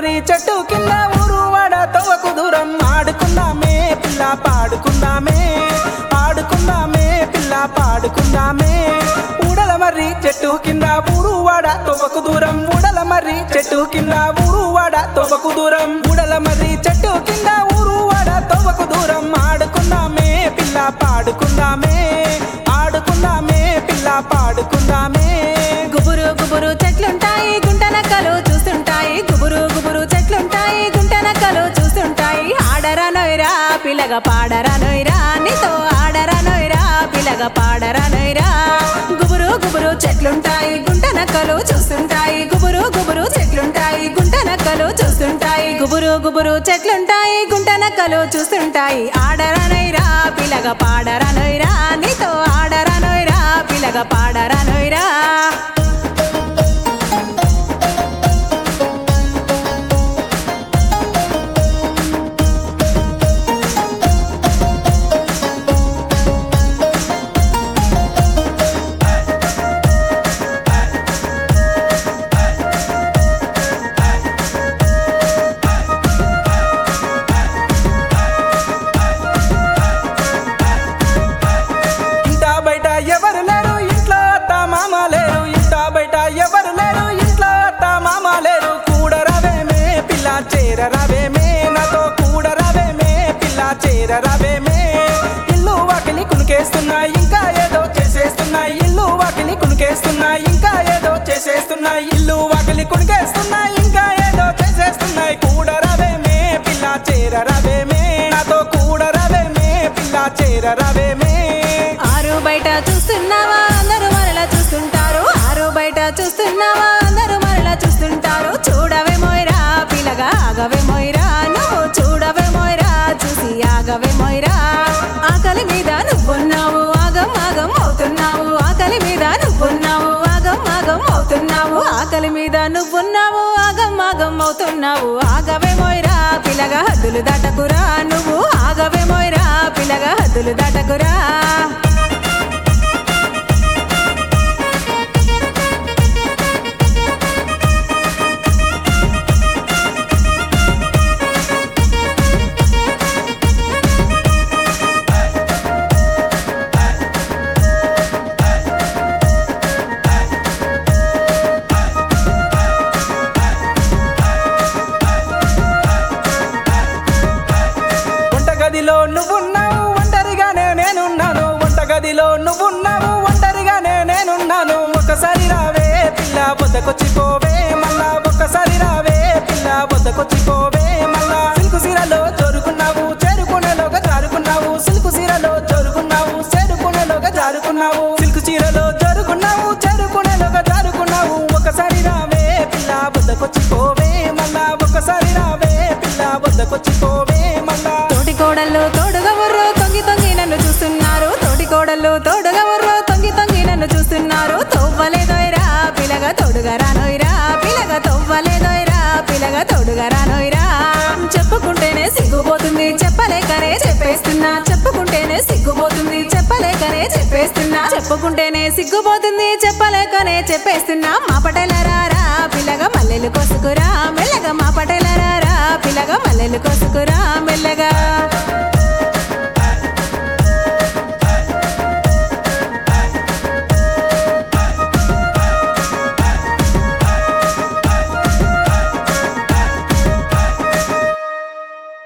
మర్రి చెట్టు కింద ఊరు వాడ తవ్వకు దూరం ఆడుకుందామే పిల్ల పాడుకుందామే ఆడుకుందామే పిల్ల పాడుకుందామే ఊడల మర్రి చెట్టు కింద ఊరు వాడ తవ్వకు దూరం ఊడల మర్రి చెట్టు కింద ఊరు వాడ తవ్వకు దూరం ఊడల మర్రి చెట్టు కింద ఊరు వాడ తవ్వకు దూరం ఆడుకుందామే పిల్ల పాడుకుందామే ఆడుకుందామే పిల్ల పాడుకుందామే గుబురు గుబురు చెట్లుంటాయి గుంట నక్కలు చూస్తుంటాయి గుబురు గుబురు చెట్లుంటాయి గుంట నక్కలు చూస్తుంటాయి ఆడరా నొయ్రా పిల్లగ పాడరా నొయ్రా నీతో ఆడరా నొయ్రా పిల్లగ పాడరా నొయ్రా గుబురు గుబురు చెట్లుంటాయి గుంట నక్కలు చూస్తుంటాయి గుబురు గుబురు చెట్లుంటాయి గుంట నక్కలు చూస్తుంటాయి గుబురు గుబురు చెట్లుంటాయి గుంట నక్కలు చూస్తుంటాయి ఆడరా నొయ్రా పిల్లగ పాడరా నొయ్రా నీతో ఆడరా నొయ్రా పిల్లగ పాడరా నొయ్రా ఇంట బయట ఎవరు లేరు ఇంట్లో అత్త మామ లేరు ఇంట బయట ఎవరు లేరు ఇంట్లో అత్త మామ లేరు కూడరవేమే పిల్ల చేరరవేమే నాతో కూడరవేమే పిల్ల చేరరవేమే ఇల్లు వాకిలి కునికేస్తున్నాయి ఇంకా ఏదో చేసేస్తున్నాయి ఇల్లు వాకిలి కునికేస్తున్నాయి ఇంకా ఏదో చేసేస్తున్నాయి ఇల్లు వాకిలి కునికేస్తున్నాయి ఇంకా ఏదో చేసేస్తున్నాయి కూడరవేమే పిల్ల చేరరవేమే నాతో కూడరవేమే పిల్ల చేరరవేమే ఆరు బయట చూస్తున్నావా అందరూ మరలా చూస్తుంటారు ఆరు బయట చూస్తున్నావా అందరూ మరలా చూస్తుంటారు చూడవే మోయరా పిల్లగా ఆగవే మోయరా నువ్వు చూడవే మోయరా చూసి ఆగవే మోయరా ఆకలి మీద నువ్వున్నావు ఆగం ఆగం అవుతున్నావు ఆకలి మీద నువ్వున్నావు ఆగం ఆగం అవుతున్నావు ఆకలి మీద నువ్వున్నావు ఆగం ఆగం అవుతున్నావు ఆగవే మోయరా పిల్లగా హద్దులు దాటకురా నువ్వు ఆగవే మోయరా పిల్లగా హద్దులు దాటకురా వంటగదిలో నువ్వున్నావు ఒంటరిగానే నేనున్నాను వంటగదిలో నువ్వున్నావు ఒంటరిగానే నేనున్నాను ఒకసారి రావే పిల్ల బొద్దకొచ్చిపోవే మళ్ళా ఒక్కసారి రావే పిల్ల బొద్దకొచ్చిపోవే మళ్ళా సిల్కు సీరలో జోరుకున్నావు చేరుకునేలోగా జారుకున్నావు సిల్కు సీరలో జోరుకున్నావు చేరుకునేలోగా జారుకున్నావు సిల్కు చీరలో జోరుకున్నావు చేరుకునేలోగా జారుకున్నావు ఒకసారి రావే పిల్ల బొద్దకొచ్చిపోవే మళ్ళా ఒకసారి రావే పిల్ల బొద్దకొచ్చిపోవే మళ్ళా తోటి కోడళ్ళు తోడుగా ఉర్రు తొంగి తొంగి నన్ను చూస్తున్నారు తోటి కోడళ్ళు తోడుగా ఉర్రు తొంగి తొంగి నన్ను చూస్తున్నారు తొవ్వలేదోయరా పిల్లగా తోడుగా రానోయరా పిల్లగా తొవ్వలేదోయరా పిల్లగా తోడుగా రానోయరా చెప్పుకుంటేనే సిగ్గుపోతుంది చెప్పలేకనే చెప్పేస్తున్నా చెప్పుకుంటేనే సిగ్గుపోతుంది చెప్పలేకనే చెప్పేస్తున్నా చెప్పుకుంటేనే సిగ్గుపోతుంది చెప్పలేకనే చెప్పేస్తున్నా మా పటేలరారా పిల్లగా మల్లెలు కొసుకురా మెల్లగా మా పటేలరారా పిల్లగా మల్లెలు కొసుకురా